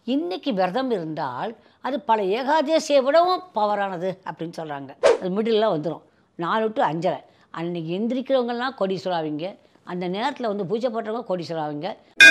இன்னைக்கு விரதம் இருந்தால் அது பல ஏகாதசியை விடவும் பவரானது அப்படின்னு சொல்கிறாங்க அது மிடில் வந்துடும் நாலு டு அஞ்சரை அன்னைக்கு எந்திரிக்கிறவங்கலாம் கோடீஸ்வரர் ஆவீங்க அந்த நேரத்தில் வந்து பூஜை பண்ணுறவங்க கோடீஸ்வரர் ஆவீங்க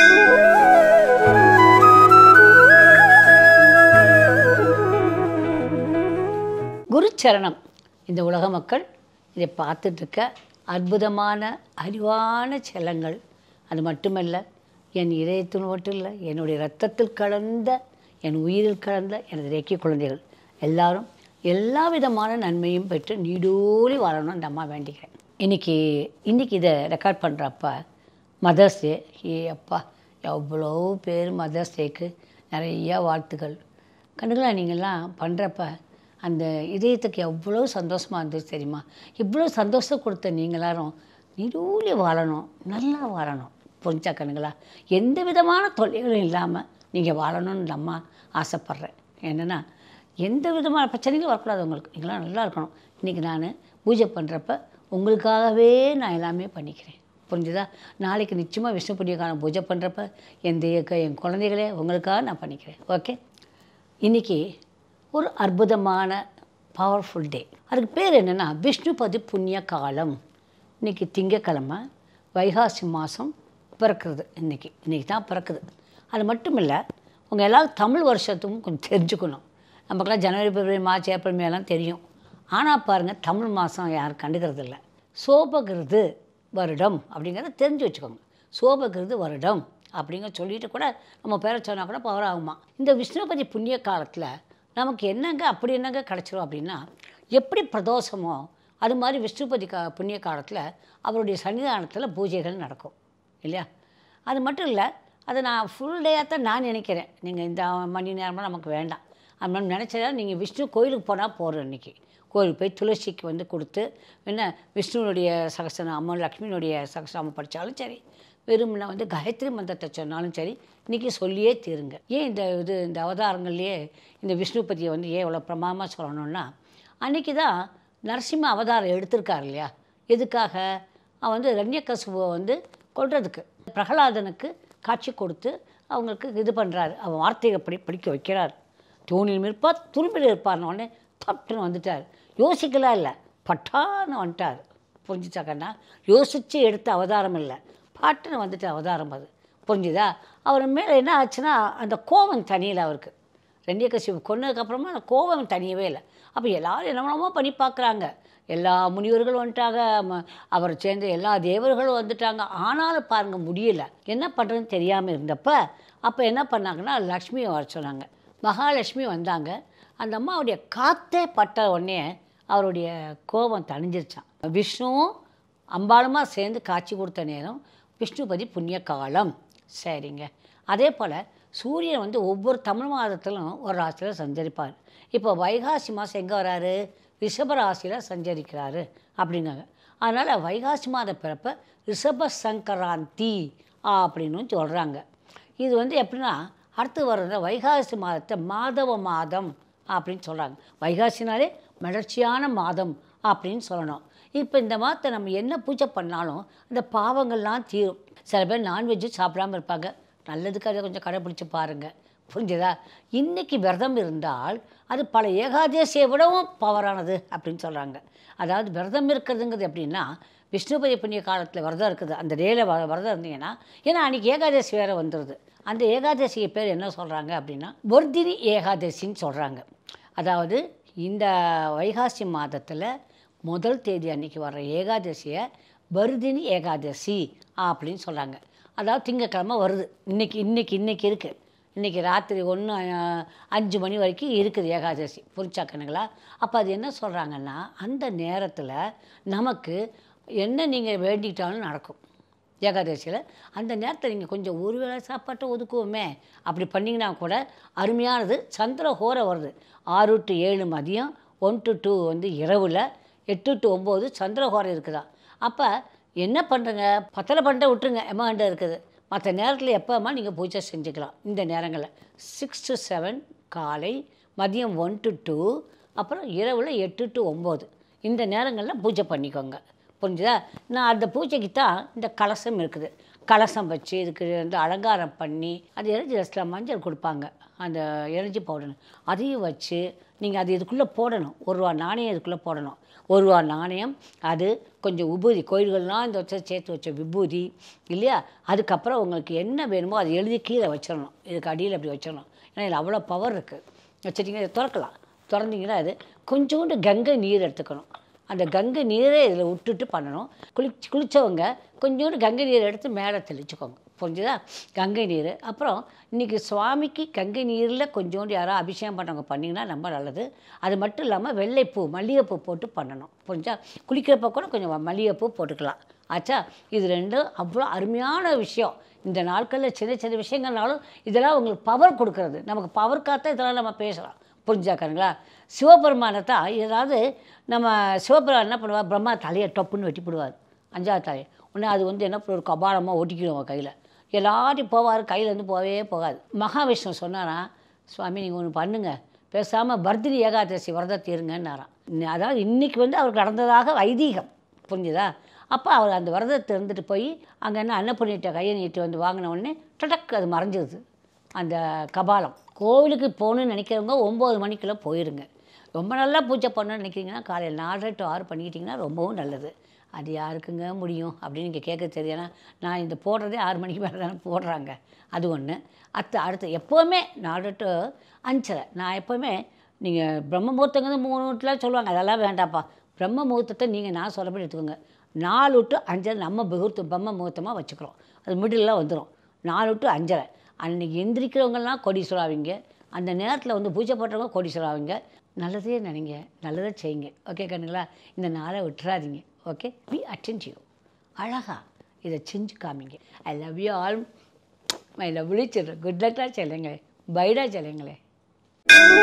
குருச்சரணம் இந்த உலக மக்கள் இதை பார்த்துட்ருக்க அற்புதமான அறிவான செல்லங்கள் அது மட்டுமல்ல என் இதயத்தில் மட்டும் இல்லை என்னுடைய இரத்தத்தில் கலந்த என் உயிரில் கலந்த எனது இயக்கிய குழந்தைகள் எல்லாரும் எல்லா விதமான நன்மையும் பெற்று நீடூழி வாழணும் அந்த அம்மா வேண்டிக்கிறேன் இன்றைக்கி இன்றைக்கி இதை ரெக்கார்ட் பண்ணுறப்ப மதர்ஸ் டே ஏ அப்பா எவ்வளோ பேர் மதர்ஸ் டேக்கு நிறைய வாழ்த்துக்கள் கண்டுகளா நீங்கள்லாம் பண்ணுறப்ப அந்த இதயத்துக்கு எவ்வளோ சந்தோஷமாக இருந்துச்சு தெரியுமா இவ்வளோ சந்தோஷம் கொடுத்த நீங்க எல்லாரும் நீடூழி வாழணும் நல்லா வாழணும் புரிஞ்சா கண்ணுங்களா எந்த விதமான தொல்லைகளும் இல்லாமல் நீங்கள் வாழணும்னு இந்த அம்மா ஆசைப்பட்றேன் என்னென்னா எந்த விதமான பிரச்சனைகளும் வரக்கூடாது உங்களுக்கு நீங்களாம் நல்லா இருக்கணும் இன்றைக்கி நான் பூஜை பண்ணுறப்ப உங்களுக்காகவே நான் எல்லாமே பண்ணிக்கிறேன் புரிஞ்சுதா நாளைக்கு நிச்சயமாக விஷ்ணு புண்ணியக்கான பூஜை பண்ணுறப்ப என் தெய்வ என் குழந்தைகளே உங்களுக்காக நான் பண்ணிக்கிறேன் ஓகே இன்றைக்கி ஒரு அற்புதமான பவர்ஃபுல் டே அதுக்கு பேர் என்னென்னா விஷ்ணுபதி புண்ணிய காலம் இன்றைக்கி திங்கக்கிழமை வைகாசி மாதம் பிறக்கிறது இன்றைக்கி இன்றைக்கி தான் பிறக்குது அது மட்டும் இல்லை உங்கள் எல்லாரும் தமிழ் வருஷத்துக்கும் கொஞ்சம் தெரிஞ்சுக்கணும் நமக்கெல்லாம் ஜனவரி பிப்ரவரி மார்ச் ஏப்ரல் மே எல்லாம் தெரியும் ஆனால் பாருங்கள் தமிழ் மாதம் யாரும் கண்டுக்கிறது இல்லை சோபகிருது வருடம் அப்படிங்கிறத தெரிஞ்சு வச்சுக்கோங்க சோபகிருது வருடம் அப்படிங்க சொல்லிட்டு கூட நம்ம பேரை சொன்னால் கூட பவர் ஆகுமா இந்த விஷ்ணுபதி புண்ணிய காலத்தில் நமக்கு என்னங்க அப்படி என்னங்க கிடச்சிரும் அப்படின்னா எப்படி பிரதோஷமோ அது மாதிரி விஷ்ணுபதி கா புண்ணிய காலத்தில் அவருடைய சன்னிதானத்தில் பூஜைகள் நடக்கும் இல்லையா அது மட்டும் இல்லை அதை நான் ஃபுல் டேயாக தான் நான் நினைக்கிறேன் நீங்கள் இந்த மணி நேரமாக நமக்கு வேண்டாம் அது மாதிரி நினச்சதா நீங்கள் விஷ்ணு கோயிலுக்கு போனால் போகிறோம் இன்றைக்கி கோயிலுக்கு போய் துளசிக்கு வந்து கொடுத்து என்ன விஷ்ணுனுடைய சகசநாமம் லக்ஷ்மியினுடைய சகசநாமம் படித்தாலும் சரி வெறும்னா வந்து காயத்ரி மந்திரத்தை சொன்னாலும் சரி இன்றைக்கி சொல்லியே தீருங்க ஏன் இந்த இது இந்த அவதாரங்கள்லேயே இந்த விஷ்ணுபதியை வந்து ஏன் இவ்வளோ பிரமாதமாக சொல்லணும்னா அன்றைக்கி தான் நரசிம்ம அவதாரம் எடுத்திருக்கார் இல்லையா எதுக்காக அவன் வந்து ரண்யகசுவை வந்து கொல்றதுக்கு பிரகலாதனுக்கு காட்சி கொடுத்து அவங்களுக்கு இது பண்ணுறாரு அவன் வார்த்தையை படி படிக்க வைக்கிறார் தூணில் இருப்பார் துரும்பில் இருப்பார்னு உடனே தப்புன்னு வந்துட்டார் யோசிக்கலாம் இல்லை பட்டான்னு வந்துட்டார் புரிஞ்சுச்சாக்கண்ணா யோசித்து எடுத்த அவதாரம் இல்லை பாட்டுன்னு வந்துட்டு அவதாரம் அது புரிஞ்சுதா அவர் மேலே என்ன ஆச்சுன்னா அந்த கோபம் தனியில் அவருக்கு ரெண்டியகசிவு கொன்னதுக்கப்புறமா அந்த கோபம் தனியவே இல்லை அப்போ எல்லாரும் என்னென்னமோ பண்ணி பார்க்குறாங்க எல்லா முனிவர்களும் வந்துட்டாங்க ம- அவரை சேர்ந்த எல்லா தேவர்களும் வந்துட்டாங்க ஆனாலும் பாருங்க முடியல என்ன பண்ணுறதுன்னு தெரியாமல் இருந்தப்ப அப்போ என்ன பண்ணாங்கன்னா லக்ஷ்மியை வர சொன்னாங்க மகாலட்சுமி வந்தாங்க அந்த அம்மாவுடைய காத்தே பட்ட உடனே அவருடைய கோபம் தணிஞ்சிருச்சான் விஷ்ணுவும் அம்பாளுமா சேர்ந்து காட்சி கொடுத்த நேரம் விஷ்ணுபதி புண்ணிய காலம் சரிங்க அதே போல் சூரியன் வந்து ஒவ்வொரு தமிழ் மாதத்திலும் ஒரு ராசியில் சஞ்சரிப்பார் இப்போ வைகாசி மாதம் எங்கே வராரு ரிஷப ராசியில் சஞ்சரிக்கிறாரு அப்படிங்காங்க அதனால் வைகாசி மாத பிறப்ப ரிஷப சங்கராந்தி அப்படின்னு சொல்கிறாங்க இது வந்து எப்படின்னா அடுத்து வர்ற வைகாசி மாதத்தை மாதவ மாதம் அப்படின்னு சொல்கிறாங்க வைகாசினாலே மலர்ச்சியான மாதம் அப்படின்னு சொல்லணும் இப்போ இந்த மாதத்தை நம்ம என்ன பூஜை பண்ணாலும் அந்த பாவங்கள்லாம் தீரும் சில பேர் நான்வெஜ்ஜு சாப்பிடாம இருப்பாங்க நல்லதுக்கு அதை கொஞ்சம் கடைப்பிடிச்சு பாருங்கள் புரிஞ்சுதா இன்னைக்கு விரதம் இருந்தால் அது பல ஏகாதசியை விடவும் பவரானது அப்படின்னு சொல்கிறாங்க அதாவது விரதம் இருக்கிறதுங்கிறது எப்படின்னா விஷ்ணுபதி புண்ணிய காலத்தில் விரதம் இருக்குது அந்த டேயில் வ விரதம் இருந்தீங்கன்னா ஏன்னா அன்றைக்கி ஏகாதசி வேறு வந்துடுது அந்த ஏகாதசி பேர் என்ன சொல்கிறாங்க அப்படின்னா வர்தினி ஏகாதசின்னு சொல்கிறாங்க அதாவது இந்த வைகாசி மாதத்தில் முதல் தேதி அன்னைக்கு வர்ற ஏகாதசியை வர்தினி ஏகாதசி அப்படின்னு சொல்கிறாங்க அதாவது திங்கக்கிழமை வருது இன்னைக்கு இன்னைக்கு இன்னைக்கு இருக்குது இன்றைக்கி ராத்திரி ஒன்று அஞ்சு மணி வரைக்கும் இருக்குது ஏகாதசி புரிச்சாக்கணுங்களா அப்போ அது என்ன சொல்கிறாங்கன்னா அந்த நேரத்தில் நமக்கு என்ன நீங்கள் வேண்டிக்கிட்டாலும் நடக்கும் ஏகாதசியில் அந்த நேரத்தில் நீங்கள் கொஞ்சம் ஒரு வேளை சாப்பாட்டை ஒதுக்குவோமே அப்படி பண்ணிங்கன்னா கூட அருமையானது சந்திரஹோர வருது ஆறு டு ஏழு மதியம் ஒன் டு டூ வந்து இரவில் எட்டு டு ஒம்பது சந்திரஹோரம் இருக்குதா அப்போ என்ன பண்ணுறங்க பத்தலை பண்ணிட்ட விட்டுருங்க எம்மாண்ட இருக்குது மற்ற நேரத்தில் எப்போமா நீங்கள் பூஜை செஞ்சுக்கலாம் இந்த நேரங்களில் சிக்ஸ் டு செவன் காலை மதியம் ஒன் டு டூ அப்புறம் இரவில் எட்டு டு ஒம்பது இந்த நேரங்களில் பூஜை பண்ணிக்கோங்க புரிஞ்சுதா நான் அந்த பூஜைக்கு தான் இந்த கலசம் இருக்குது கலசம் வச்சு இதுக்கு வந்து அலங்காரம் பண்ணி அது எரிஞ்சி ரசத்தில் மஞ்சள் கொடுப்பாங்க அந்த எரிஞ்சி பவுடர் அதையும் வச்சு நீங்கள் அது இதுக்குள்ளே போடணும் ஒரு ரூபா நாணயம் இதுக்குள்ளே போடணும் ஒரு ரூபா நாணயம் அது கொஞ்சம் விபூதி கோயில்கள்லாம் இந்த வச்ச சேர்த்து வச்ச விபூதி இல்லையா அதுக்கப்புறம் உங்களுக்கு என்ன வேணுமோ அதை எழுதி கீழே வச்சிடணும் இதுக்கு அடியில் அப்படி வச்சிடணும் ஏன்னா இதில் அவ்வளோ பவர் இருக்குது வச்சுட்டிங்கன்னா இதை திறக்கலாம் திறந்தீங்கன்னா அது கொஞ்சோண்டு கங்கை நீர் எடுத்துக்கணும் அந்த கங்கை நீரை இதில் விட்டுட்டு பண்ணணும் குளி குளித்தவங்க கொஞ்சோண்டு கங்கை நீரை எடுத்து மேலே தெளிச்சுக்கோங்க புரிஞ்சுதா கங்கை நீர் அப்புறம் இன்றைக்கி சுவாமிக்கு கங்கை நீரில் கொஞ்சோண்டு யாரோ அபிஷேகம் பண்ணவங்க பண்ணிங்கன்னா ரொம்ப நல்லது அது மட்டும் இல்லாமல் வெள்ளைப்பூ மல்லிகைப்பூ போட்டு பண்ணணும் புரிஞ்சா குளிக்கிறப்ப கூட கொஞ்சம் மல்லிகைப்பூ போட்டுக்கலாம் ஆச்சா இது ரெண்டும் அவ்வளோ அருமையான விஷயம் இந்த நாட்களில் சின்ன சின்ன விஷயங்கள்னாலும் இதெல்லாம் உங்களுக்கு பவர் கொடுக்கறது நமக்கு பவர் காத்தா இதெல்லாம் நம்ம பேசலாம் புரிஞ்சாக்காருங்களா சிவபெருமானை தான் ஏதாவது நம்ம சிவபெருமான் என்ன பண்ணுவார் பிரம்மா தலையை டொப்புன்னு வெட்டி போடுவார் அஞ்சாவது தலையை உடனே அது வந்து என்ன பண்ணும் ஒரு கபாலமாக ஒட்டிக்கிடுவோம் கையில் எல்லாத்தையும் போவார் கையிலேருந்து போகவே போகாது மகாவிஷ்ணு சொன்னாரா சுவாமி நீங்கள் ஒன்று பண்ணுங்க பேசாமல் பர்தினி ஏகாதசி விரதத்தை இருங்கன்னாராம் இன்ன- அதாவது இன்றைக்கி வந்து அவருக்கு நடந்ததாக ஐதீகம் புரிஞ்சுதா அப்போ அவர் அந்த விரதத்தை இருந்துட்டு போய் அங்கே என்ன அன்னபுண்ணிட்ட கையை நீட்டு வந்து வாங்கின உடனே டடக் அது மறைஞ்சிருது அந்த கபாலம் கோவிலுக்கு போகணும்னு நினைக்கிறவங்க ஒம்பது மணிக்குள்ளே போயிருங்க ரொம்ப நல்லா பூஜை பண்ணணும்னு நினைக்கிறீங்கன்னா காலையில் நாலரை டு ஆறு பண்ணிக்கிட்டிங்கன்னா ரொம்பவும் நல்லது அது யாருக்குங்க முடியும் அப்படின்னு நீங்கள் கேட்க தெரியும்னா நான் இந்த போடுறதே ஆறு மணிக்கு மேலே தானே போடுறாங்க அது ஒன்று அடுத்து அடுத்து எப்போவுமே நாலு டு அஞ்சரை நான் எப்போவுமே நீங்கள் பிரம்ம முகூர்த்தங்க மூணு வீட்டில் சொல்லுவாங்க அதெல்லாம் வேண்டாப்பா பிரம்ம முகூர்த்தத்தை நீங்கள் நான் சொல்லப்படி எடுத்துக்கோங்க நாலு டு அஞ்சரை நம்ம முகூர்த்தம் பிரம்ம முகூர்த்தமாக வச்சுக்கிறோம் அது மிடில் வந்துடும் நாலு டு அஞ்சரை அன்றைக்கி எந்திரிக்கிறவங்கலாம் கோடீஸ்வரர் ஆவீங்க அந்த நேரத்தில் வந்து பூஜை பண்ணுறவங்க கோடீஸ்வரர் ஆவீங்க நல்லதே நினைங்க நல்லதை செய்யுங்க ஓகே கண்ணுங்களா இந்த நாளை விட்டுறாதீங்க ஓகே பி அட்டென்டிவ் அழகா இதை செஞ்சு காமிங்க I love you all my love children good லக்டா சொல்லுங்களே பைடா சொல்லுங்களே